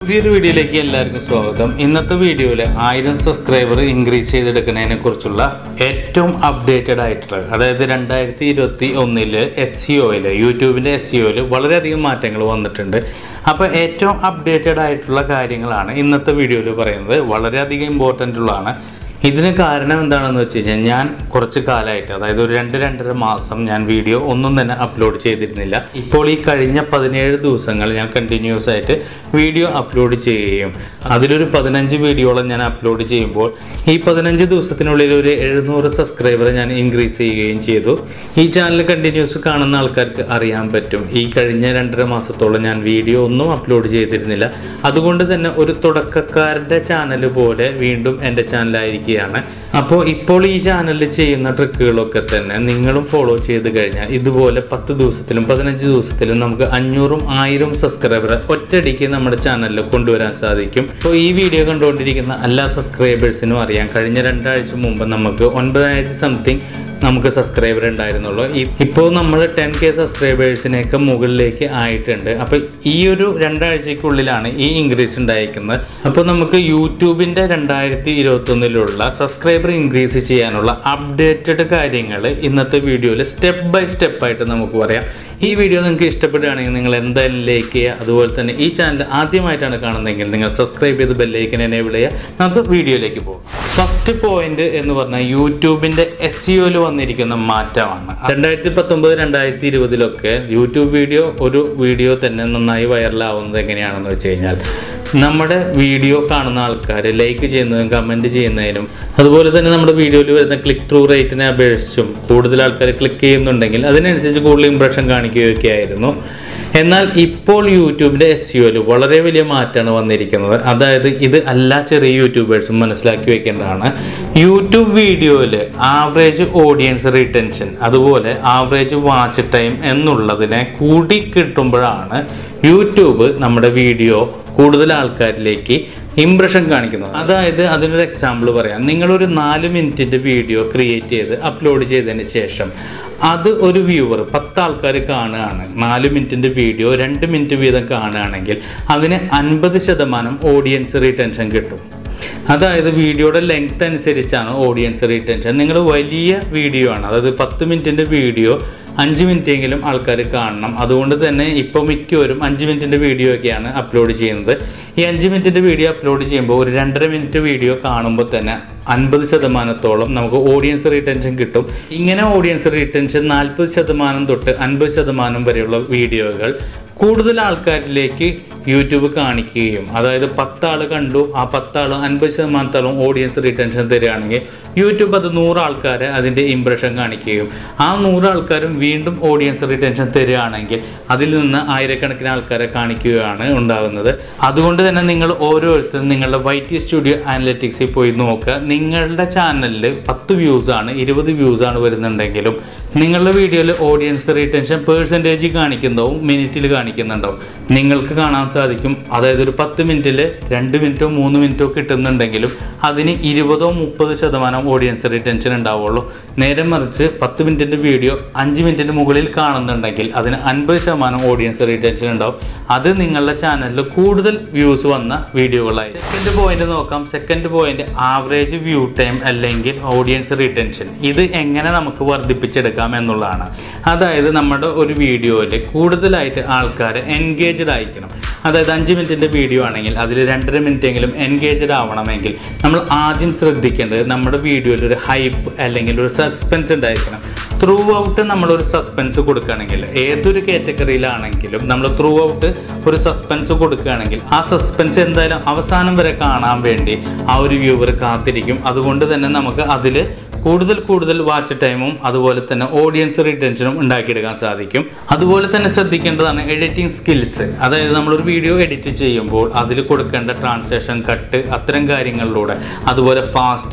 പുതിയൊരു വീഡിയോയിലേക്ക് എല്ലാവർക്കും സ്വാഗതം ഇന്നത്തെ വീഡിയോയിൽ ആയിരം സബ്സ്ക്രൈബർ ഇൻക്രീസ് ചെയ്തെടുക്കുന്നതിനെ കുറിച്ചുള്ള ഏറ്റവും അപ്ഡേറ്റഡ് ആയിട്ടുള്ള അതായത് രണ്ടായിരത്തി ഇരുപത്തി ഒന്നില് എസ് സി ഒയിൽ യൂട്യൂബിൻ്റെ എസ് സി ഒയിൽ വളരെയധികം മാറ്റങ്ങൾ വന്നിട്ടുണ്ട് അപ്പോൾ ഏറ്റവും അപ്ഡേറ്റഡ് ആയിട്ടുള്ള കാര്യങ്ങളാണ് ഇന്നത്തെ വീഡിയോയിൽ പറയുന്നത് വളരെയധികം ഇമ്പോർട്ടൻ്റ് ഉള്ളതാണ് ഇതിന് കാരണം എന്താണെന്ന് വെച്ച് കഴിഞ്ഞാൽ ഞാൻ കുറച്ച് കാലമായിട്ട് അതായത് ഒരു രണ്ട് രണ്ടര മാസം ഞാൻ വീഡിയോ ഒന്നും തന്നെ അപ്ലോഡ് ചെയ്തിരുന്നില്ല ഇപ്പോൾ ഈ കഴിഞ്ഞ പതിനേഴ് ദിവസങ്ങൾ ഞാൻ കണ്ടിന്യൂസ് ആയിട്ട് വീഡിയോ അപ്ലോഡ് ചെയ്യുകയും അതിലൊരു പതിനഞ്ച് വീഡിയോളം ഞാൻ അപ്ലോഡ് ചെയ്യുമ്പോൾ ഈ പതിനഞ്ച് ദിവസത്തിനുള്ളിൽ ഒരു എഴുന്നൂറ് സബ്സ്ക്രൈബർ ഞാൻ ഇൻക്രീസ് ചെയ്യുകയും ചെയ്തു ഈ ചാനൽ കണ്ടിന്യൂസ് കാണുന്ന ആൾക്കാർക്ക് അറിയാൻ പറ്റും ഈ കഴിഞ്ഞ രണ്ടര മാസത്തോളം ഞാൻ വീഡിയോ ഒന്നും അപ്ലോഡ് ചെയ്തിരുന്നില്ല അതുകൊണ്ട് തന്നെ ഒരു തുടക്കക്കാരൻ്റെ ചാനൽ പോലെ വീണ്ടും എൻ്റെ ചാനലായിരിക്കുകയാണ് അപ്പോൾ ഇപ്പോൾ ഈ ചാനലിൽ ചെയ്യുന്ന ട്രിക്കുകളൊക്കെ തന്നെ നിങ്ങളും ഫോളോ ചെയ്ത് കഴിഞ്ഞാൽ ഇതുപോലെ പത്ത് ദിവസത്തിലും പതിനഞ്ച് ദിവസത്തിലും നമുക്ക് അഞ്ഞൂറും ആയിരം സബ്സ്ക്രൈബർ ഒറ്റയടിക്ക് നമ്മുടെ ചാനലിൽ കൊണ്ടുവരാൻ സാധിക്കും അപ്പോൾ ഈ വീഡിയോ കണ്ടുകൊണ്ടിരിക്കുന്ന എല്ലാ സബ്സ്ക്രൈബേഴ്സിനും അറിയാം കഴിഞ്ഞ രണ്ടാഴ്ച മുമ്പ് നമുക്ക് ഒൻപതിനായിരത്തി സംതിങ് നമുക്ക് സബ്സ്ക്രൈബർ ഉണ്ടായിരുന്നുള്ളൂ ഈ- ഇപ്പോൾ നമ്മൾ ടെൻ കെ സബ്സ്ക്രൈബേഴ്സിനൊക്കെ മുകളിലേക്ക് ആയിട്ടുണ്ട് അപ്പോൾ ഈ ഒരു രണ്ടാഴ്ചക്കുള്ളിലാണ് ഈ ഇൻക്രീസ് ഉണ്ടായിരിക്കുന്നത് അപ്പോൾ നമുക്ക് യൂട്യൂബിൻ്റെ രണ്ടായിരത്തി ഇരുപത്തൊന്നിലുള്ള സബ്സ്ക്രൈബർ ഇൻക്രീസ് ചെയ്യാനുള്ള അപ്ഡേറ്റഡ് കാര്യങ്ങൾ ഇന്നത്തെ വീഡിയോയിൽ സ്റ്റെപ്പ് ബൈ സ്റ്റെപ്പ് ആയിട്ട് നമുക്ക് പറയാം ഈ വീഡിയോ നിങ്ങൾക്ക് ഇഷ്ടപ്പെടുകയാണെങ്കിൽ നിങ്ങൾ എന്തായാലും ലൈക്ക് ചെയ്യുക അതുപോലെ തന്നെ ഈ ചാനൽ ആദ്യമായിട്ടാണ് കാണുന്നതെങ്കിൽ നിങ്ങൾ സബ്സ്ക്രൈബ് ചെയ്ത് ബെല്ലൈക്കൻ എനേബിൾ ചെയ്യുക നമുക്ക് വീഡിയോയിലേക്ക് പോകാം ഫസ്റ്റ് പോയിന്റ് എന്ന് പറഞ്ഞാൽ യൂട്യൂബിന്റെ എസ് സിഒയിൽ വന്നിരിക്കുന്ന മാറ്റമാണ് രണ്ടായിരത്തി പത്തൊമ്പത് രണ്ടായിരത്തി ഇരുപതിലൊക്കെ യൂട്യൂബ് വീഡിയോ ഒരു വീഡിയോ തന്നെ നന്നായി വൈറലാവുന്നത് എങ്ങനെയാണെന്ന് വെച്ച് കഴിഞ്ഞാൽ നമ്മുടെ വീഡിയോ കാണുന്ന ആൾക്കാർ ലൈക്ക് ചെയ്യുന്നതും കമൻറ്റ് ചെയ്യുന്നതിനും അതുപോലെ തന്നെ നമ്മുടെ വീഡിയോയിൽ വരുന്ന ക്ലിക്ക് ത്രൂ റേറ്റിനെ അപേക്ഷിച്ചും കൂടുതൽ ആൾക്കാർ ക്ലിക്ക് ചെയ്യുന്നുണ്ടെങ്കിൽ അതിനനുസരിച്ച് കൂടുതൽ ഇമ്പ്രഷൻ കാണിക്കുകയൊക്കെ ആയിരുന്നു എന്നാൽ ഇപ്പോൾ യൂട്യൂബിൻ്റെ എസ് സിഒയിൽ വളരെ വലിയ മാറ്റമാണ് വന്നിരിക്കുന്നത് അതായത് ഇത് എല്ലാ ചെറിയ യൂട്യൂബേഴ്സും മനസ്സിലാക്കി വെക്കേണ്ടതാണ് യൂട്യൂബ് വീഡിയോയിൽ ആവറേജ് ഓഡിയൻസ് റിട്ടൻഷൻ അതുപോലെ ആവറേജ് വാച്ച് ടൈം എന്നുള്ളതിനെ കൂടി കിട്ടുമ്പോഴാണ് യൂട്യൂബ് നമ്മുടെ വീഡിയോ കൂടുതൽ ആൾക്കാരിലേക്ക് ഇംപ്രഷൻ കാണിക്കുന്നത് അതായത് അതിനൊരു എക്സാമ്പിൾ പറയാം നിങ്ങളൊരു നാല് മിനിറ്റിൻ്റെ വീഡിയോ ക്രിയേറ്റ് ചെയ്ത് അപ്ലോഡ് ചെയ്തതിന് ശേഷം അത് ഒരു വ്യൂവർ പത്ത് ആൾക്കാർ കാണുകയാണ് നാല് മിനിറ്റിൻ്റെ വീഡിയോ രണ്ട് മിനിറ്റ് വീതം കാണുകയാണെങ്കിൽ അതിന് അൻപത് ശതമാനം ഓഡിയൻസ് റിട്ടൻഷൻ കിട്ടും അതായത് വീഡിയോയുടെ ലെങ്ത് അനുസരിച്ചാണ് ഓഡിയൻസ് റിട്ടൻഷൻ നിങ്ങൾ വലിയ വീഡിയോ ആണ് അതായത് പത്ത് മിനിറ്റിൻ്റെ വീഡിയോ അഞ്ച് മിനിറ്റെങ്കിലും ആൾക്കാർ കാണണം അതുകൊണ്ട് തന്നെ ഇപ്പോൾ മിക്കവരും അഞ്ച് മിനിറ്റിൻ്റെ വീഡിയോ ഒക്കെയാണ് അപ്ലോഡ് ചെയ്യുന്നത് ഈ അഞ്ച് മിനിറ്റിൻ്റെ വീഡിയോ അപ്ലോഡ് ചെയ്യുമ്പോൾ ഒരു രണ്ടര മിനിറ്റ് വീഡിയോ കാണുമ്പോൾ തന്നെ അൻപത് ശതമാനത്തോളം നമുക്ക് ഓഡിയൻസ് റിട്ടൻഷൻ കിട്ടും ഇങ്ങനെ ഓഡിയൻസ് റിട്ടൻഷൻ നാൽപ്പത് ശതമാനം തൊട്ട് അൻപത് ശതമാനം വരെയുള്ള വീഡിയോകൾ കൂടുതൽ ആൾക്കാരിലേക്ക് യൂട്യൂബ് കാണിക്കുകയും അതായത് പത്താൾ കണ്ടു ആ പത്താൾ അൻപത് ശതമാനത്തോളം ഓഡിയൻസ് റിട്ടൻഷൻ തരികയാണെങ്കിൽ യൂട്യൂബ് അത് നൂറ് ആൾക്കാരെ അതിൻ്റെ ഇംപ്രഷൻ കാണിക്കുകയും ആ നൂറ് ആൾക്കാരും വീണ്ടും ഓഡിയൻസ് റിട്ടൻഷൻ തരികയാണെങ്കിൽ അതിൽ നിന്ന് ആയിരക്കണക്കിന് ആൾക്കാരെ കാണിക്കുകയാണ് ഉണ്ടാകുന്നത് അതുകൊണ്ട് തന്നെ നിങ്ങൾ ഓരോരുത്തരും നിങ്ങളുടെ വൈ ടി സ്റ്റുഡിയോ അനലറ്റിക്സിൽ പോയി നോക്കുക നിങ്ങളുടെ ചാനലിൽ പത്ത് വ്യൂസ് ആണ് ഇരുപത് വ്യൂസ് ആണ് വരുന്നുണ്ടെങ്കിലും നിങ്ങളുടെ വീഡിയോയിൽ ഓഡിയൻസ് റിട്ടൻഷൻ പേഴ്സൻറ്റേജ് കാണിക്കുന്നതും മിനിറ്റിൽ കാണിക്കുന്നുണ്ടാവും നിങ്ങൾക്ക് കാണാൻ സാധിക്കും അതായത് ഒരു പത്ത് മിനിറ്റിൽ രണ്ട് മിനിറ്റോ മൂന്ന് മിനിറ്റോ കിട്ടുന്നുണ്ടെങ്കിലും അതിന് ഇരുപതോ മുപ്പത് ശതമാനം ഓഡിയൻസ് റിട്ടൻഷൻ ഉണ്ടാവുള്ളൂ നേരെ മറിച്ച് പത്ത് മിനിറ്റിൻ്റെ വീഡിയോ അഞ്ച് മിനിറ്റിന് മുകളിൽ കാണുന്നുണ്ടെങ്കിൽ അതിന് അൻപത് ശതമാനം ഓഡിയൻസ് റിട്ടൻഷൻ ഉണ്ടാവും അത് നിങ്ങളുടെ ചാനലിൽ കൂടുതൽ വ്യൂസ് വന്ന വീഡിയോകളായി സെക്കൻഡ് പോയിന്റ് നോക്കാം second point average view time അല്ലെങ്കിൽ ഓഡിയൻസ് റിട്ടൻഷൻ ഇത് എങ്ങനെ നമുക്ക് വർദ്ധിപ്പിച്ചെടുക്കാം എന്നുള്ളതാണ് അതായത് നമ്മുടെ ഒരു വീഡിയോയിൽ കൂടുതലായിട്ട് ആൾക്കാർ എൻഗേജ്ഡ് ആയിരിക്കണം അതായത് അഞ്ച് മിനിറ്റിൻ്റെ വീഡിയോ ആണെങ്കിൽ അതിൽ രണ്ടര മിനിറ്റ് എങ്കിലും എൻഗേജ്ഡ് ആവണമെങ്കിൽ നമ്മൾ ആദ്യം ശ്രദ്ധിക്കേണ്ടത് നമ്മുടെ വീഡിയോയിൽ ഒരു ഹൈപ്പ് അല്ലെങ്കിൽ ഒരു സസ്പെൻസ് ഉണ്ടായിരിക്കണം ത്രൂ ഔട്ട് നമ്മളൊരു സസ്പെൻസ് കൊടുക്കുകയാണെങ്കിൽ ഏതൊരു കാറ്റഗറിയിലാണെങ്കിലും നമ്മൾ ത്രൂ ഔട്ട് ഒരു സസ്പെൻസ് കൊടുക്കുകയാണെങ്കിൽ ആ സസ്പെൻസ് എന്തായാലും അവസാനം വരെ കാണാൻ വേണ്ടി ആ ഒരു വ്യൂവർ കാത്തിരിക്കും അതുകൊണ്ട് തന്നെ നമുക്ക് അതിൽ കൂടുതൽ കൂടുതൽ വാച്ച് ടൈമും അതുപോലെ തന്നെ ഓഡിയൻസ് റിട്ടൻഷനും ഉണ്ടാക്കിയെടുക്കാൻ സാധിക്കും അതുപോലെ തന്നെ ശ്രദ്ധിക്കേണ്ടതാണ് എഡിറ്റിംഗ് സ്കിൽസ് അതായത് നമ്മളൊരു വീഡിയോ എഡിറ്റ് ചെയ്യുമ്പോൾ അതിൽ കൊടുക്കേണ്ട ട്രാൻസ്ലേഷൻ കട്ട് അത്തരം കാര്യങ്ങളിലൂടെ അതുപോലെ ഫാസ്റ്റ്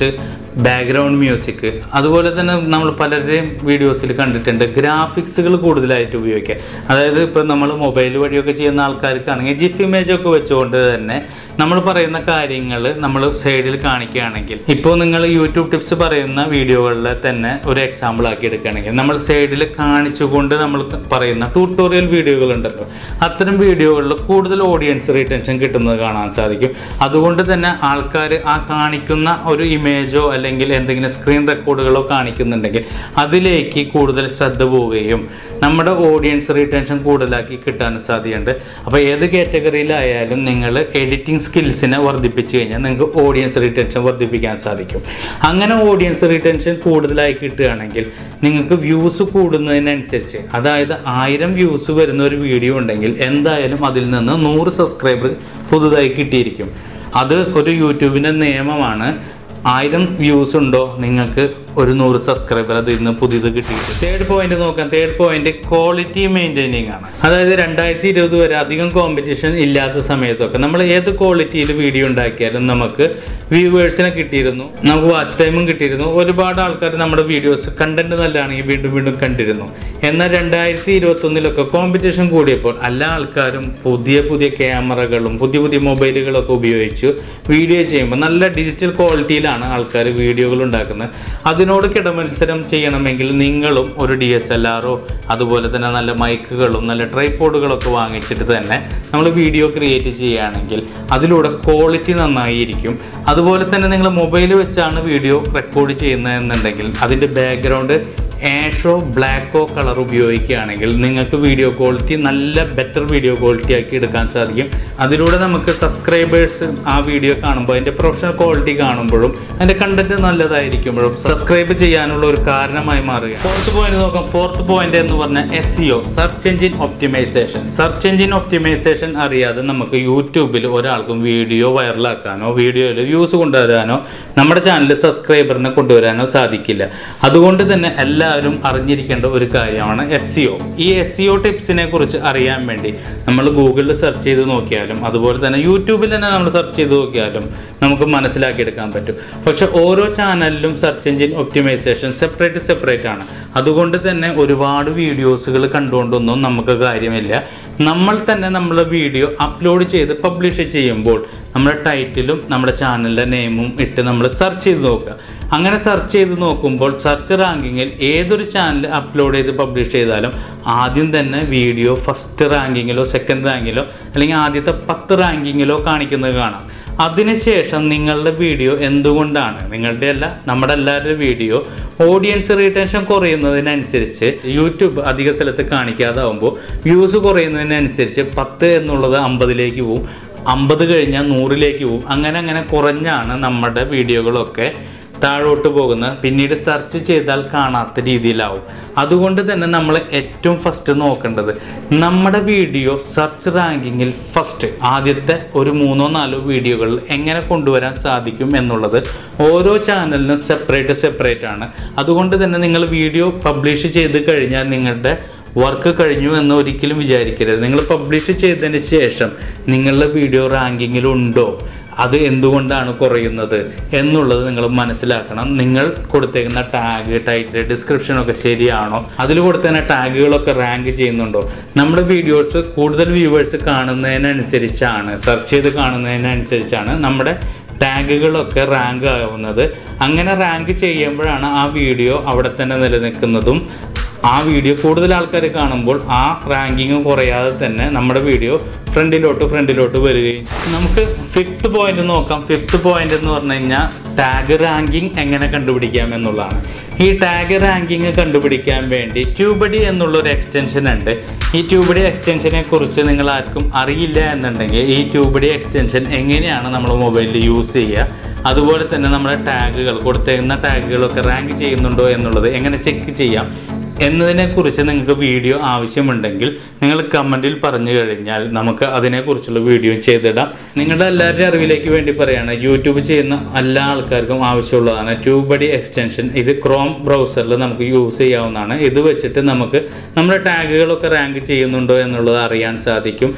ബാക്ക്ഗ്രൗണ്ട് മ്യൂസിക് അതുപോലെ തന്നെ നമ്മൾ പലരുടെയും വീഡിയോസിൽ കണ്ടിട്ടുണ്ട് ഗ്രാഫിക്സുകൾ കൂടുതലായിട്ട് ഉപയോഗിക്കുക അതായത് ഇപ്പോൾ നമ്മൾ മൊബൈൽ വഴിയൊക്കെ ചെയ്യുന്ന ആൾക്കാർക്കാണെങ്കിൽ ജിഫ് ഇമേജ് ഒക്കെ വെച്ചുകൊണ്ട് തന്നെ നമ്മൾ പറയുന്ന കാര്യങ്ങൾ നമ്മൾ സൈഡിൽ കാണിക്കുകയാണെങ്കിൽ ഇപ്പോൾ നിങ്ങൾ യൂട്യൂബ് ടിപ്സ് പറയുന്ന വീഡിയോകളിൽ തന്നെ ഒരു എക്സാമ്പിൾ ആക്കി എടുക്കുകയാണെങ്കിൽ നമ്മൾ സൈഡിൽ കാണിച്ചുകൊണ്ട് നമ്മൾ പറയുന്ന ട്യൂട്ടോറിയൽ വീഡിയോകൾ ഉണ്ടല്ലോ അത്തരം വീഡിയോകളിൽ കൂടുതൽ ഓഡിയൻസ് റിട്ടൻഷൻ കിട്ടുന്നത് കാണാൻ സാധിക്കും അതുകൊണ്ട് തന്നെ ആൾക്കാർ ആ കാണിക്കുന്ന ഒരു ഇമേജോ അല്ലെങ്കിൽ എന്തെങ്കിലും സ്ക്രീൻ റെക്കോർഡുകളോ കാണിക്കുന്നുണ്ടെങ്കിൽ അതിലേക്ക് കൂടുതൽ ശ്രദ്ധ പോവുകയും നമ്മുടെ ഓഡിയൻസ് റിട്ടൻഷൻ കൂടുതലാക്കി കിട്ടാൻ സാധ്യതയുണ്ട് അപ്പോൾ ഏത് കാറ്റഗറിയിലായാലും നിങ്ങൾ എഡിറ്റിംഗ് സ്കിൽസിനെ വർദ്ധിപ്പിച്ചു കഴിഞ്ഞാൽ നിങ്ങൾക്ക് ഓഡിയൻസ് റിട്ടൻഷൻ വർദ്ധിപ്പിക്കാൻ സാധിക്കും അങ്ങനെ ഓഡിയൻസ് റിട്ടൻഷൻ കൂടുതലായി കിട്ടുകയാണെങ്കിൽ നിങ്ങൾക്ക് വ്യൂസ് കൂടുന്നതിനനുസരിച്ച് അതായത് ആയിരം വ്യൂസ് വരുന്ന ഒരു വീഡിയോ ഉണ്ടെങ്കിൽ എന്തായാലും അതിൽ നിന്ന് നൂറ് സബ്സ്ക്രൈബർ പുതുതായി കിട്ടിയിരിക്കും അത് ഒരു യൂട്യൂബിൻ്റെ നിയമമാണ് ആയിരം വ്യൂസ് ഉണ്ടോ നിങ്ങൾക്ക് ഒരു നൂറ് സബ്സ്ക്രൈബർ അതിൽ നിന്ന് പുതിയത് കിട്ടിയിട്ട് തേർഡ് പോയിന്റ് നോക്കാം തേർഡ് പോയിന്റ് ക്വാളിറ്റി മെയിൻറ്റെയിനിങ് ആണ് അതായത് രണ്ടായിരത്തി ഇരുപത് വരെ അധികം കോമ്പറ്റീഷൻ ഇല്ലാത്ത സമയത്തൊക്കെ നമ്മൾ ഏത് ക്വാളിറ്റിയിൽ വീഡിയോ ഉണ്ടാക്കിയാലും നമുക്ക് വ്യൂവേഴ്സിനെ കിട്ടിയിരുന്നു നമുക്ക് വാച്ച് ടൈമും കിട്ടിയിരുന്നു ഒരുപാട് ആൾക്കാർ നമ്മുടെ വീഡിയോസ് കണ്ടന്റ് നല്ലതാണെങ്കിൽ വീണ്ടും വീണ്ടും കണ്ടിരുന്നു എന്നാൽ രണ്ടായിരത്തി ഇരുപത്തൊന്നിലൊക്കെ കോമ്പറ്റീഷൻ കൂടിയപ്പോൾ എല്ലാ ആൾക്കാരും പുതിയ പുതിയ ക്യാമറകളും പുതിയ പുതിയ മൊബൈലുകളൊക്കെ ഉപയോഗിച്ച് വീഡിയോ ചെയ്യുമ്പോൾ നല്ല ഡിജിറ്റൽ ക്വാളിറ്റിയിലാണ് ആൾക്കാർ വീഡിയോകൾ ഉണ്ടാക്കുന്നത് അതിനോട് കിടമത്സരം ചെയ്യണമെങ്കിൽ നിങ്ങളും ഒരു ഡി എസ് എൽ ആറോ അതുപോലെ തന്നെ നല്ല മൈക്കുകളും നല്ല ട്രൈപോഡുകളൊക്കെ വാങ്ങിച്ചിട്ട് തന്നെ നമ്മൾ വീഡിയോ ക്രിയേറ്റ് ചെയ്യുകയാണെങ്കിൽ അതിലൂടെ ക്വാളിറ്റി നന്നായിരിക്കും അതുപോലെ തന്നെ നിങ്ങൾ മൊബൈൽ വെച്ചാണ് വീഡിയോ റെക്കോർഡ് ചെയ്യുന്നതെന്നുണ്ടെങ്കിൽ അതിൻ്റെ ബാക്ക്ഗ്രൗണ്ട് ആഷോ ബ്ലാക്കോ കളർ ഉപയോഗിക്കുകയാണെങ്കിൽ നിങ്ങൾക്ക് വീഡിയോ ക്വാളിറ്റി നല്ല ബെറ്റർ വീഡിയോ ക്വാളിറ്റി ആക്കി എടുക്കാൻ സാധിക്കും അതിലൂടെ നമുക്ക് സബ്സ്ക്രൈബേഴ്സ് ആ വീഡിയോ കാണുമ്പോൾ അതിൻ്റെ പ്രൊഫഷണൽ ക്വാളിറ്റി കാണുമ്പോഴും അതിൻ്റെ കണ്ടന്റ് നല്ലതായിരിക്കുമ്പോഴും സബ്സ്ക്രൈബ് ചെയ്യാനുള്ള ഒരു കാരണമായി മാറുക ഫോർത്ത് പോയിന്റ് നോക്കാം ഫോർത്ത് പോയിന്റ് എന്ന് പറഞ്ഞാൽ SEO search engine optimisation search engine optimisation അറിയാതെ നമുക്ക് യൂട്യൂബിൽ ഒരാൾക്കും വീഡിയോ വൈറലാക്കാനോ വീഡിയോയിൽ വ്യൂസ് കൊണ്ടുവരാനോ നമ്മുടെ ചാനലിൽ സബ്സ്ക്രൈബറിനെ കൊണ്ടുവരാനോ സാധിക്കില്ല അതുകൊണ്ട് തന്നെ എല്ലാവരും അറിഞ്ഞിരിക്കേണ്ട ഒരു കാര്യമാണ് എസ് സിഒ ഈ എസ് സിഒ ടിപ്സിനെ കുറിച്ച് അറിയാൻ വേണ്ടി നമ്മൾ ഗൂഗിളിൽ സെർച്ച് ചെയ്ത് നോക്കിയാലും അതുപോലെ തന്നെ യൂട്യൂബിൽ തന്നെ നമ്മൾ സെർച്ച് ചെയ്ത് നോക്കിയാലും നമുക്ക് മനസ്സിലാക്കിയെടുക്കാൻ പറ്റും പക്ഷെ ഓരോ ചാനലിലും search engine optimisation separate separate ആണ് അതുകൊണ്ട് തന്നെ ഒരുപാട് വീഡിയോസുകൾ കണ്ടുകൊണ്ടൊന്നും നമുക്ക് കാര്യമില്ല നമ്മൾ തന്നെ നമ്മുടെ വീഡിയോ അപ്ലോഡ് ചെയ്ത് പബ്ലിഷ് ചെയ്യുമ്പോൾ നമ്മുടെ ടൈറ്റിലും നമ്മുടെ ചാനലിൻ്റെ നെയിമും ഇട്ട് നമ്മൾ സെർച്ച് ചെയ്ത് നോക്കുക അങ്ങനെ സെർച്ച് ചെയ്ത് നോക്കുമ്പോൾ സെർച്ച് റാങ്കിങ്ങിൽ ഏതൊരു ചാനൽ അപ്ലോഡ് ചെയ്ത് പബ്ലിഷ് ചെയ്താലും ആദ്യം തന്നെ വീഡിയോ ഫസ്റ്റ് റാങ്കിങ്ങിലോ സെക്കൻഡ് റാങ്കിലോ അല്ലെങ്കിൽ ആദ്യത്തെ പത്ത് റാങ്കിങ്ങിലോ കാണിക്കുന്നത് കാണാം അതിനുശേഷം നിങ്ങളുടെ വീഡിയോ എന്തുകൊണ്ടാണ് നിങ്ങളുടെ അല്ല നമ്മുടെ എല്ലാവരുടെ വീഡിയോ ഓഡിയൻസ് റീറ്റൻഷൻ കുറയുന്നതിനനുസരിച്ച് യൂട്യൂബ് അധിക സ്ഥലത്ത് കാണിക്കാതാവുമ്പോൾ വ്യൂസ് കുറയുന്നതിനനുസരിച്ച് പത്ത് എന്നുള്ളത് അമ്പതിലേക്ക് പോവും അമ്പത് കഴിഞ്ഞാൽ നൂറിലേക്ക് പോവും അങ്ങനെ അങ്ങനെ കുറഞ്ഞാണ് നമ്മുടെ വീഡിയോകളൊക്കെ താഴോട്ട് പോകുന്ന പിന്നീട് സെർച്ച് ചെയ്താൽ കാണാത്ത രീതിയിലാവും അതുകൊണ്ട് തന്നെ നമ്മൾ ഏറ്റവും ഫസ്റ്റ് നോക്കേണ്ടത് നമ്മുടെ വീഡിയോ സെർച്ച് റാങ്കിങ്ങിൽ ഫസ്റ്റ് ആദ്യത്തെ ഒരു മൂന്നോ നാലോ വീഡിയോകൾ എങ്ങനെ കൊണ്ടുവരാൻ സാധിക്കും എന്നുള്ളത് ഓരോ ചാനലിനും സെപ്പറേറ്റ് സെപ്പറേറ്റ് ആണ് അതുകൊണ്ട് തന്നെ നിങ്ങൾ വീഡിയോ പബ്ലിഷ് ചെയ്ത് കഴിഞ്ഞാൽ നിങ്ങളുടെ വർക്ക് കഴിഞ്ഞു എന്ന് ഒരിക്കലും വിചാരിക്കരുത് നിങ്ങൾ പബ്ലിഷ് ചെയ്തതിന് ശേഷം നിങ്ങളുടെ വീഡിയോ റാങ്കിങ്ങിലുണ്ടോ അത് എന്തുകൊണ്ടാണ് കുറയുന്നത് എന്നുള്ളത് നിങ്ങൾ മനസ്സിലാക്കണം നിങ്ങൾ കൊടുത്തേക്കുന്ന ടാഗ് ടൈറ്റിൽ ഡിസ്ക്രിപ്ഷനൊക്കെ ശരിയാണോ അതിൽ കൊടുത്തേക്കുന്ന ടാഗുകളൊക്കെ റാങ്ക് ചെയ്യുന്നുണ്ടോ നമ്മുടെ വീഡിയോസ് കൂടുതൽ വ്യൂവേഴ്സ് കാണുന്നതിനനുസരിച്ചാണ് സെർച്ച് ചെയ്ത് കാണുന്നതിനനുസരിച്ചാണ് നമ്മുടെ ടാഗുകളൊക്കെ റാങ്ക് ആവുന്നത് അങ്ങനെ റാങ്ക് ചെയ്യുമ്പോഴാണ് ആ വീഡിയോ അവിടെ തന്നെ നിലനിൽക്കുന്നതും ആ വീഡിയോ കൂടുതൽ ആൾക്കാർ കാണുമ്പോൾ ആ റാങ്കിങ് കുറയാതെ തന്നെ നമ്മുടെ വീഡിയോ ഫ്രണ്ടിലോട്ട് ഫ്രണ്ടിലോട്ട് വരികയും നമുക്ക് ഫിഫ്ത്ത് പോയിന്റ് നോക്കാം ഫിഫ്ത്ത് പോയിന്റ് എന്ന് പറഞ്ഞു കഴിഞ്ഞാൽ ടാഗ് റാങ്കിങ് എങ്ങനെ കണ്ടുപിടിക്കാം എന്നുള്ളതാണ് ഈ ടാഗ് റാങ്കിങ് കണ്ടുപിടിക്കാൻ വേണ്ടി ട്യൂബഡി എന്നുള്ളൊരു എക്സ്റ്റൻഷൻ ഉണ്ട് ഈ ട്യൂബഡി എക്സ്റ്റൻഷനെ കുറിച്ച് നിങ്ങൾ ആർക്കും അറിയില്ല എന്നുണ്ടെങ്കിൽ ഈ ട്യൂബഡി എക്സ്റ്റൻഷൻ എങ്ങനെയാണ് നമ്മൾ മൊബൈലിൽ യൂസ് ചെയ്യുക അതുപോലെ തന്നെ നമ്മുടെ ടാഗുകൾ കൊടുത്തേക്കുന്ന ടാഗുകളൊക്കെ റാങ്ക് ചെയ്യുന്നുണ്ടോ എന്നുള്ളത് എങ്ങനെ ചെക്ക് ചെയ്യാം എന്നതിനെക്കുറിച്ച് നിങ്ങൾക്ക് വീഡിയോ ആവശ്യമുണ്ടെങ്കിൽ നിങ്ങൾ കമൻറ്റിൽ പറഞ്ഞു കഴിഞ്ഞാൽ നമുക്ക് അതിനെക്കുറിച്ചുള്ള വീഡിയോ ചെയ്തിടാം നിങ്ങളുടെ എല്ലാവരുടെയും അറിവിലേക്ക് വേണ്ടി പറയുകയാണ് യൂട്യൂബ് ചെയ്യുന്ന എല്ലാ ആൾക്കാർക്കും ആവശ്യമുള്ളതാണ് ട്യൂബഡി എക്സ്റ്റൻഷൻ ഇത് ക്രോം ബ്രൗസറിൽ നമുക്ക് യൂസ് ചെയ്യാവുന്നതാണ് ഇത് വെച്ചിട്ട് നമുക്ക് നമ്മുടെ ടാഗുകളൊക്കെ റാങ്ക് ചെയ്യുന്നുണ്ടോ എന്നുള്ളത് അറിയാൻ സാധിക്കും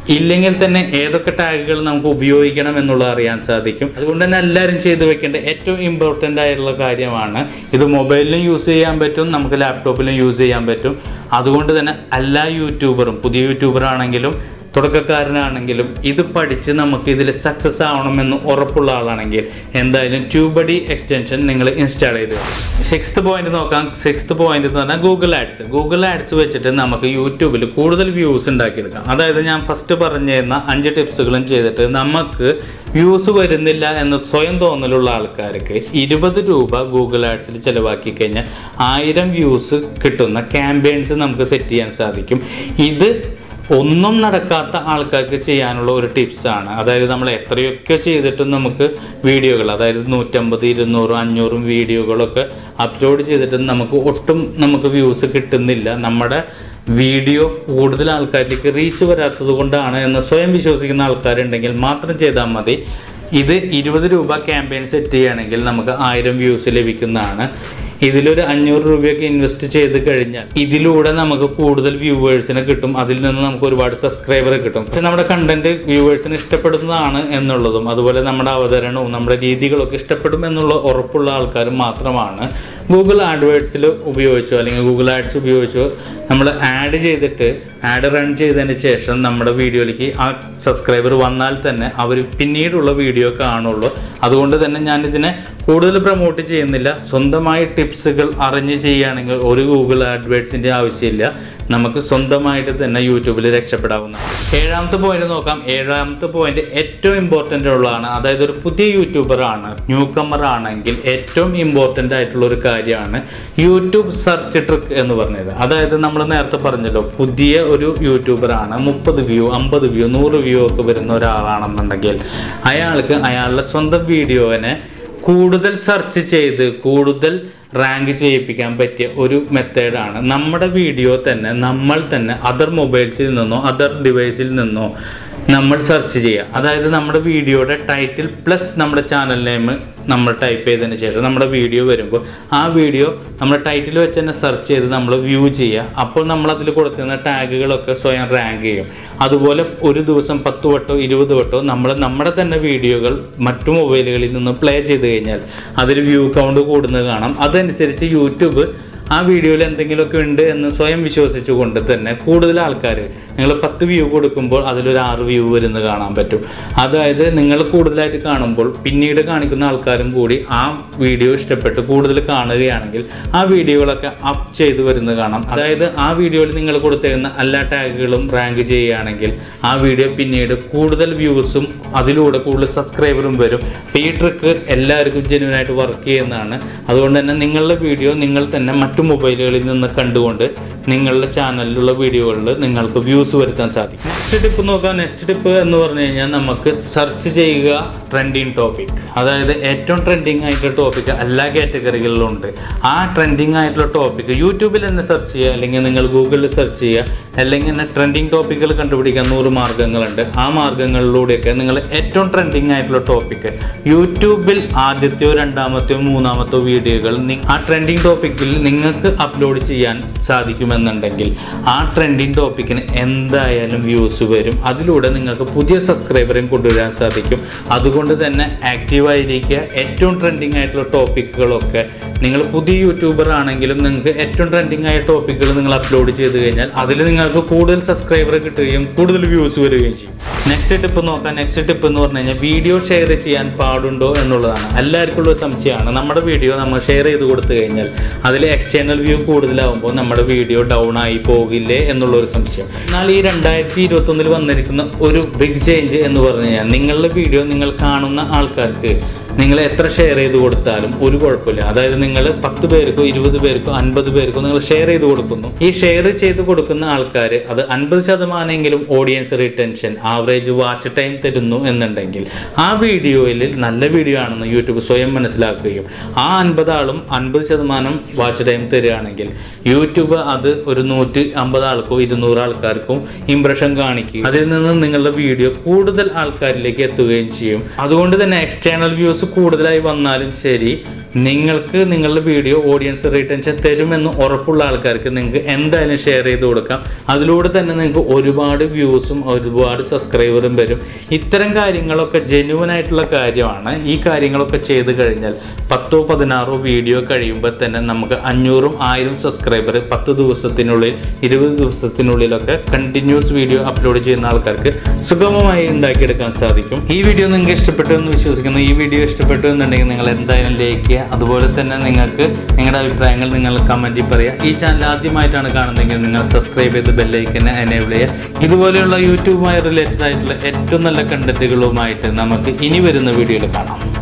ഇല്ലെങ്കിൽ തന്നെ ഏതൊക്കെ ടാഗുകൾ നമുക്ക് ഉപയോഗിക്കണം എന്നുള്ളത് അറിയാൻ സാധിക്കും അതുകൊണ്ട് തന്നെ എല്ലാവരും ചെയ്തു വെക്കേണ്ട ഏറ്റവും ഇമ്പോർട്ടൻ്റ് ആയിട്ടുള്ള കാര്യമാണ് ഇത് മൊബൈലിലും യൂസ് ചെയ്യാൻ പറ്റും നമുക്ക് ലാപ്ടോപ്പിലും യൂസ് ചെയ്യാൻ പറ്റും അതുകൊണ്ട് തന്നെ എല്ലാ യൂട്യൂബറും പുതിയ യൂട്യൂബർ ആണെങ്കിലും തുടക്കക്കാരനാണെങ്കിലും ഇത് പഠിച്ച് നമുക്ക് ഇതിൽ സക്സസ് ആവണമെന്ന് ഉറപ്പുള്ള ആളാണെങ്കിൽ എന്തായാലും ട്യൂബഡി എക്സ്റ്റൻഷൻ നിങ്ങൾ ഇൻസ്റ്റാൾ ചെയ്ത് സിക്സ്ത് പോയിന്റ് നോക്കാം സിക്സ്ത് പോയിന്റ് എന്ന് പറഞ്ഞാൽ ഗൂഗിൾ ആഡ്സ് ഗൂഗിൾ ആഡ്സ് വെച്ചിട്ട് നമുക്ക് യൂട്യൂബിൽ കൂടുതൽ വ്യൂസ് ഉണ്ടാക്കിയെടുക്കാം അതായത് ഞാൻ ഫസ്റ്റ് പറഞ്ഞിരുന്ന അഞ്ച് ടിപ്സുകളും ചെയ്തിട്ട് നമുക്ക് വ്യൂസ് വരുന്നില്ല എന്ന് സ്വയം തോന്നലുള്ള ആൾക്കാർക്ക് ഇരുപത് രൂപ ഗൂഗിൾ ആഡ്സിൽ ചിലവാക്കി കഴിഞ്ഞാൽ ആയിരം വ്യൂസ് കിട്ടുന്ന ക്യാമ്പയിൻസ് നമുക്ക് സെറ്റ് ചെയ്യാൻ സാധിക്കും ഇത് ഒന്നും നടക്കാത്ത ആൾക്കാർക്ക് ചെയ്യാനുള്ള ഒരു ടിപ്സാണ് അതായത് നമ്മൾ എത്രയൊക്കെ ചെയ്തിട്ടും നമുക്ക് വീഡിയോകൾ അതായത് നൂറ്റമ്പത് ഇരുന്നൂറും അഞ്ഞൂറും വീഡിയോകളൊക്കെ അപ്ലോഡ് ചെയ്തിട്ടും നമുക്ക് ഒട്ടും നമുക്ക് വ്യൂസ് കിട്ടുന്നില്ല നമ്മുടെ വീഡിയോ കൂടുതൽ ആൾക്കാരിലേക്ക് റീച്ച് വരാത്തത് കൊണ്ടാണ് എന്ന് സ്വയം വിശ്വസിക്കുന്ന ആൾക്കാരുണ്ടെങ്കിൽ മാത്രം ചെയ്താൽ മതി ഇത് ഇരുപത് രൂപ ക്യാമ്പയിൻ സെറ്റ് ചെയ്യുകയാണെങ്കിൽ നമുക്ക് ആയിരം വ്യൂസ് ലഭിക്കുന്നതാണ് ഇതിലൊരു അഞ്ഞൂറ് രൂപയൊക്കെ ഇൻവെസ്റ്റ് ചെയ്ത് കഴിഞ്ഞാൽ ഇതിലൂടെ നമുക്ക് കൂടുതൽ വ്യൂവേഴ്സിനെ കിട്ടും അതിൽ നിന്ന് നമുക്ക് ഒരുപാട് സബ്സ്ക്രൈബർ കിട്ടും പക്ഷെ നമ്മുടെ കണ്ടന്റ് വ്യൂവേഴ്സിന് ഇഷ്ടപ്പെടുന്നതാണ് എന്നുള്ളതും അതുപോലെ നമ്മുടെ അവതരണവും നമ്മുടെ രീതികളൊക്കെ ഇഷ്ടപ്പെടും എന്നുള്ള ഉറപ്പുള്ള ആൾക്കാർ മാത്രമാണ് ഗൂഗിൾ ആഡ്വേർഡ്സിൽ ഉപയോഗിച്ചോ അല്ലെങ്കിൽ ഗൂഗിൾ ആഡ്സ് ഉപയോഗിച്ചോ നമ്മൾ ആഡ് ചെയ്തിട്ട് ആഡ് റൺ ചെയ്തതിന് ശേഷം നമ്മുടെ വീഡിയോയിലേക്ക് ആ സബ്സ്ക്രൈബർ വന്നാൽ തന്നെ അവർ പിന്നീടുള്ള വീഡിയോ കാണുള്ളൂ അതുകൊണ്ട് തന്നെ ഞാൻ ഇതിനെ കൂടുതൽ പ്രൊമോട്ട് ചെയ്യുന്നില്ല സ്വന്തമായി ടിപ്സുകൾ അറിഞ്ഞ് ചെയ്യുകയാണെങ്കിൽ ഒരു ഗൂഗിൾ ആഡ്വേർഡ്സിൻ്റെ ആവശ്യമില്ല നമുക്ക് സ്വന്തമായിട്ട് തന്നെ യൂട്യൂബിൽ രക്ഷപ്പെടാവുന്ന ഏഴാമത്തെ പോയിന്റ് നോക്കാം ഏഴാമത്തെ പോയിന്റ് ഏറ്റവും ഇമ്പോർട്ടൻ്റ് ഉള്ളതാണ് അതായത് ഒരു പുതിയ യൂട്യൂബർ ആണ് ന്യൂ കമ്മർ ആണെങ്കിൽ ഏറ്റവും ഇമ്പോർട്ടൻ്റ് ആയിട്ടുള്ള ഒരു കാര്യമാണ് യൂട്യൂബ് സെർച്ച് ട്രിക്ക് എന്ന് പറഞ്ഞത് അതായത് നമ്മൾ നേരത്തെ പറഞ്ഞല്ലോ പുതിയ ഒരു യൂട്യൂബർ ആണ് മുപ്പത് വ്യൂ അമ്പത് വ്യൂ നൂറ് വ്യൂ ഒക്കെ വരുന്ന ഒരാളാണെന്നുണ്ടെങ്കിൽ അയാൾക്ക് അയാളുടെ സ്വന്തം വീഡിയോനെ കൂടുതൽ സെർച്ച് ചെയ്ത് കൂടുതൽ റാങ്ക് ചെയ്യിപ്പിക്കാൻ പറ്റിയ ഒരു മെത്തേഡാണ് നമ്മുടെ വീഡിയോ തന്നെ നമ്മൾ തന്നെ അതർ മൊബൈൽസിൽ നിന്നോ അതർ ഡിവൈസിൽ നിന്നോ നമ്മൾ സെർച്ച് ചെയ്യുക അതായത് നമ്മുടെ വീഡിയോയുടെ ടൈറ്റിൽ പ്ലസ് നമ്മുടെ ചാനൽ നെയിം നമ്മൾ ടൈപ്പ് ചെയ്തതിന് ശേഷം നമ്മുടെ വീഡിയോ വരുമ്പോൾ ആ വീഡിയോ നമ്മൾ ടൈറ്റിൽ വെച്ച് തന്നെ സെർച്ച് ചെയ്ത് നമ്മൾ വ്യൂ ചെയ്യുക അപ്പോൾ നമ്മൾ അതിൽ കൊടുത്തിരുന്ന ടാഗുകളൊക്കെ സ്വയം റാങ്ക് ചെയ്യും അതുപോലെ ഒരു ദിവസം പത്ത് വട്ടോ ഇരുപത് വട്ടോ നമ്മൾ നമ്മുടെ തന്നെ വീഡിയോകൾ മറ്റു മൊബൈലുകളിൽ നിന്ന് പ്ലേ ചെയ്ത് കഴിഞ്ഞാൽ അതിൽ വ്യൂ കൗണ്ട് കൂടുന്നത് കാണാം അതനുസരിച്ച് യൂട്യൂബ് ആ വീഡിയോയിൽ എന്തെങ്കിലുമൊക്കെ ഉണ്ട് എന്ന് സ്വയം വിശ്വസിച്ചുകൊണ്ട് തന്നെ കൂടുതൽ ആൾക്കാർ നിങ്ങൾ പത്ത് വ്യൂ കൊടുക്കുമ്പോൾ അതിലൊരു ആറ് വ്യൂ വരുന്നത് കാണാൻ പറ്റും അതായത് നിങ്ങൾ കൂടുതലായിട്ട് കാണുമ്പോൾ പിന്നീട് കാണിക്കുന്ന ആൾക്കാരും കൂടി ആ വീഡിയോ ഇഷ്ടപ്പെട്ട് കൂടുതൽ കാണുകയാണെങ്കിൽ ആ വീഡിയോകളൊക്കെ അപ്പ് ചെയ്ത് വരുന്നത് കാണാം അതായത് ആ വീഡിയോയിൽ നിങ്ങൾ കൊടുത്തിരുന്ന എല്ലാ ടാഗുകളും റാങ്ക് ചെയ്യുകയാണെങ്കിൽ ആ വീഡിയോ പിന്നീട് കൂടുതൽ വ്യൂസും അതിലൂടെ കൂടുതൽ സബ്സ്ക്രൈബറും വരും അപ്പോൾ ഈ ട്രിക്ക് എല്ലാവർക്കും ജെന്യൂനായിട്ട് വർക്ക് ചെയ്യുന്നതാണ് അതുകൊണ്ട് തന്നെ നിങ്ങളുടെ വീഡിയോ നിങ്ങൾ തന്നെ മറ്റു മൊബൈലുകളിൽ നിന്ന് കണ്ടുകൊണ്ട് നിങ്ങളുടെ ചാനലിലുള്ള വീഡിയോകളിൽ നിങ്ങൾക്ക് വ്യൂസ് വരുത്താൻ സാധിക്കും നെക്സ്റ്റ് ടിപ്പ് നോക്കാം നെക്സ്റ്റ് ടിപ്പ് എന്ന് പറഞ്ഞു കഴിഞ്ഞാൽ നമുക്ക് സെർച്ച് ചെയ്യുക ട്രെൻഡിങ് ടോപ്പിക് അതായത് ഏറ്റവും ട്രെൻഡിങ് ആയിട്ടുള്ള ടോപ്പിക് എല്ലാ കാറ്റഗറികളിലും ഉണ്ട് ആ ട്രെൻഡിങ് ആയിട്ടുള്ള ടോപ്പിക് യൂട്യൂബിൽ തന്നെ സെർച്ച് ചെയ്യുക അല്ലെങ്കിൽ നിങ്ങൾ ഗൂഗിളിൽ സെർച്ച് ചെയ്യുക അല്ലെങ്കിൽ തന്നെ ട്രെൻഡിങ് ടോപ്പിക്കുകൾ കണ്ടുപിടിക്കാൻ നൂറ് മാർഗ്ഗങ്ങളുണ്ട് ആ മാർഗ്ഗങ്ങളിലൂടെയൊക്കെ നിങ്ങൾ ഏറ്റവും ട്രെൻഡിങ് ആയിട്ടുള്ള ടോപ്പിക്ക് യൂട്യൂബിൽ ആദ്യത്തെയോ രണ്ടാമത്തെയോ മൂന്നാമത്തെയോ വീഡിയോകൾ നി- ആ ട്രെൻഡിങ് ടോപ്പിക്കിൽ നിങ്ങൾക്ക് അപ്ലോഡ് ചെയ്യാൻ സാധിക്കുമെന്നുണ്ടെങ്കിൽ ആ ട്രെൻഡിങ് ടോപ്പിക്കിന് എന്തായാലും വ്യൂസ് വരും അതിലൂടെ നിങ്ങൾക്ക് പുതിയ സബ്സ്ക്രൈബറേയും കൊണ്ടുവരാൻ സാധിക്കും അതുകൊണ്ട് തന്നെ ആക്റ്റീവായിരിക്കുക ഏറ്റവും ട്രെൻഡിങ് ആയിട്ടുള്ള ടോപ്പിക്കുകളൊക്കെ നിങ്ങൾ പുതിയ യൂട്യൂബർ ആണെങ്കിലും നിങ്ങൾക്ക് ഏറ്റവും ട്രെൻഡിങ് ആയ ടോപ്പിക്കുകൾ നിങ്ങൾ അപ്ലോഡ് ചെയ്ത് കഴിഞ്ഞാൽ അതിൽ നിങ്ങൾക്ക് കൂടുതൽ സബ്സ്ക്രൈബർ കിട്ടുകയും കൂടുതൽ വ്യൂസ് വരികയും ചെയ്യും നെക്സ്റ്റ് ടിപ്പ് നോക്കാം നെക്സ്റ്റ് ടിപ്പ് എന്ന് പറഞ്ഞു കഴിഞ്ഞാൽ വീഡിയോ ഷെയർ ചെയ്യാൻ പാടുണ്ടോ എന്നുള്ളതാണ് എല്ലാവർക്കും ഉള്ള സംശയമാണ് നമ്മുടെ വീഡിയോ നമ്മൾ ഷെയർ ചെയ്ത് കൊടുത്തു കഴിഞ്ഞാൽ അതിൽ എക്സ്റ്റേണൽ വ്യൂ കൂടുതലാവുമ്പോൾ നമ്മുടെ വീഡിയോ ഡൗൺ ആയി പോകില്ലേ എന്നുള്ള ഒരു സംശയം എന്നാൽ ഈ രണ്ടായിരത്തി ഇരുപത്തൊന്നിൽ വന്നിരിക്കുന്ന ഒരു ബിഗ് ചേഞ്ച് എന്ന് പറഞ്ഞു കഴിഞ്ഞാൽ നിങ്ങളുടെ വീഡിയോ നിങ്ങൾ കാണുന്ന ആൾക്കാർക്ക് നിങ്ങൾ എത്ര ഷെയർ ചെയ്ത് കൊടുത്താലും ഒരു കുഴപ്പമില്ല അതായത് നിങ്ങൾ പത്ത് പേർക്കോ ഇരുപത് പേർക്കോ അൻപത് പേർക്കോ നിങ്ങൾ ഷെയർ ചെയ്ത് കൊടുക്കുന്നു ഈ ഷെയർ ചെയ്ത് കൊടുക്കുന്ന ആൾക്കാർ അത് അൻപത് ശതമാനമെങ്കിലും audience retention average watch time തരുന്നു എന്നുണ്ടെങ്കിൽ ആ വീഡിയോയിൽ നല്ല വീഡിയോ ആണെന്ന് യൂട്യൂബ് സ്വയം മനസ്സിലാക്കുകയും ആ അൻപത് ആളും അൻപത് ശതമാനം വാച്ച് ടൈം തരികയാണെങ്കിൽ യൂട്യൂബ് അത് ഒരു നൂറ്റി അമ്പത് ആൾക്കോ ഇരുന്നൂറ് ആൾക്കാർക്കും ഇംപ്രഷൻ കാണിക്കുകയും അതിൽ നിന്ന് നിങ്ങളുടെ വീഡിയോ കൂടുതൽ ആൾക്കാരിലേക്ക് എത്തുകയും ചെയ്യും അതുകൊണ്ട് തന്നെ എക്സ്റ്റേണൽ വ്യൂസ് കൂടുതലായി വന്നാലും ശരി നിങ്ങൾക്ക് നിങ്ങളുടെ വീഡിയോ ഓഡിയൻസ് റീറ്റൻഷൻ തരുമെന്ന് ഉറപ്പുള്ള ആൾക്കാർക്ക് നിങ്ങൾക്ക് എന്തായാലും ഷെയർ ചെയ്ത് കൊടുക്കാം അതിലൂടെ തന്നെ നിങ്ങൾക്ക് ഒരുപാട് വ്യൂസും ഒരുപാട് സബ്സ്ക്രൈബറും വരും ഇത്തരം കാര്യങ്ങളൊക്കെ ജെന്യുവൻ ആയിട്ടുള്ള കാര്യമാണ് ഈ കാര്യങ്ങളൊക്കെ ചെയ്ത് കഴിഞ്ഞാൽ പത്തോ പതിനാറോ വീഡിയോ കഴിയുമ്പോൾ തന്നെ നമുക്ക് അഞ്ഞൂറും ആയിരം സബ്സ്ക്രൈബർ പത്ത് ദിവസത്തിനുള്ളിൽ ഇരുപത് ദിവസത്തിനുള്ളിലൊക്കെ കണ്ടിന്യൂസ് വീഡിയോ അപ്ലോഡ് ചെയ്യുന്ന ആൾക്കാർക്ക് സുഗമമായി ഉണ്ടാക്കിയെടുക്കാൻ സാധിക്കും ഈ വീഡിയോ നിങ്ങൾക്ക് ഇഷ്ടപ്പെട്ടു എന്ന് വിശ്വസിക്കുന്നു ഈ വീഡിയോ ഇഷ്ടപ്പെട്ടു എന്നുണ്ടെങ്കിൽ നിങ്ങൾ എന്തായാലും ലൈക്ക് ചെയ്യുക അതുപോലെ തന്നെ നിങ്ങൾക്ക് നിങ്ങളുടെ അഭിപ്രായങ്ങൾ നിങ്ങൾ കമൻറ്റിൽ പറയുക ഈ ചാനൽ ആദ്യമായിട്ടാണ് കാണുന്നതെങ്കിൽ നിങ്ങൾ സബ്സ്ക്രൈബ് ചെയ്ത് ബെല്ലൈക്കനെ എനേബിൾ ചെയ്യുക ഇതുപോലെയുള്ള യൂട്യൂബുമായി റിലേറ്റഡ് ആയിട്ടുള്ള ഏറ്റവും നല്ല കണ്ടന്റുകളുമായിട്ട് നമുക്ക് ഇനി വരുന്ന വീഡിയോയിൽ കാണാം